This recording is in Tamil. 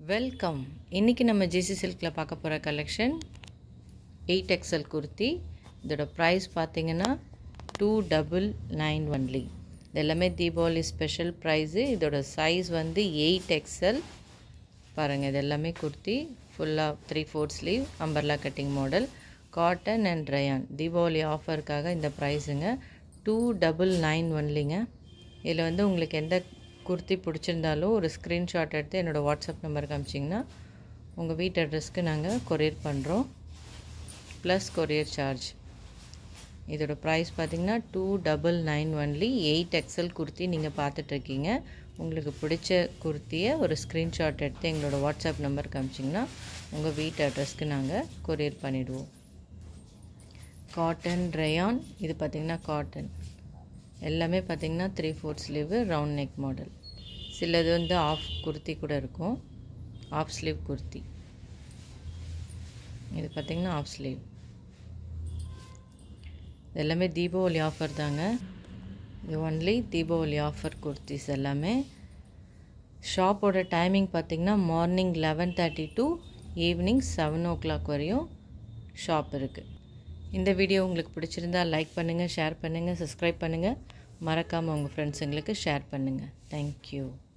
வெல்கம் இன்றைக்கி நம்ம ஜிசி சில்கில் பார்க்க போகிற கலெக்ஷன் எயிட் எக்ஸல் குர்த்தி இதோட ப்ரைஸ் பார்த்தீங்கன்னா டூ டபுள் நைன் ஒன்லி இது எல்லாமே தீபாவளி ஸ்பெஷல் ப்ரைஸு இதோட சைஸ் வந்து எயிட் எக்ஸல் பாருங்கள் இது எல்லாமே குர்த்தி ஃபுல்லாக three fourth sleeve umbrella cutting model cotton and rayon Deepavali ஆஃபருக்காக இந்த ப்ரைஸுங்க டூ டபுள் நைன் ஒன்லிங்க இதில் வந்து உங்களுக்கு எந்த குர்த்தி பிடிச்சிருந்தாலும் ஒரு ஸ்க்ரீன்ஷாட் எடுத்து என்னோடய வாட்ஸ்அப் நம்பருக்கு அமிச்சிங்கன்னா உங்கள் வீட்டு அட்ரஸ்க்கு நாங்கள் கொரியர் பண்ணுறோம் ப்ளஸ் கொரியர் சார்ஜ் இதோட ப்ரைஸ் பார்த்திங்கன்னா two double nine only eight XL kurti நீங்கள் பார்த்துட்ருக்கீங்க உங்களுக்கு பிடிச்ச குர்த்தியை ஒரு ஸ்க்ரீன்ஷாட் எடுத்து எங்களோட வாட்ஸ்அப் நம்பருக்கு அமிச்சிங்கன்னா உங்கள் வீட்டு அட்ரஸ்க்கு நாங்கள் கொரியர் பண்ணிவிடுவோம் காட்டன் ரயான் இது பார்த்திங்கன்னா காட்டன் எல்லாமே பார்த்திங்கன்னா three fourth sleeve round neck model சிலது வந்து ஆஃப் குர்த்தி கூட இருக்கும் ஆஃப் ஸ்லீவ் குர்த்தி இது பார்த்திங்கன்னா ஆஃப் ஸ்லீவ் இது எல்லாமே தீபாவளி ஆஃபர் தாங்க இது ஒன்லி தீபாவளி ஆஃபர் குர்த்திஸ் எல்லாமே ஷாப்போட டைமிங் பார்த்திங்கன்னா morning eleven thirty to evening seven o'clock வரையும் ஷாப் இருக்குது இந்த வீடியோ உங்களுக்கு பிடிச்சிருந்தா லைக் பண்ணுங்கள் ஷேர் பண்ணுங்கள் சப்ஸ்கிரைப் பண்ணுங்கள் மறக்காமல் உங்கள் ஃப்ரெண்ட்ஸுங்களுக்கு ஷேர் பண்ணுங்கள் தேங்க்யூ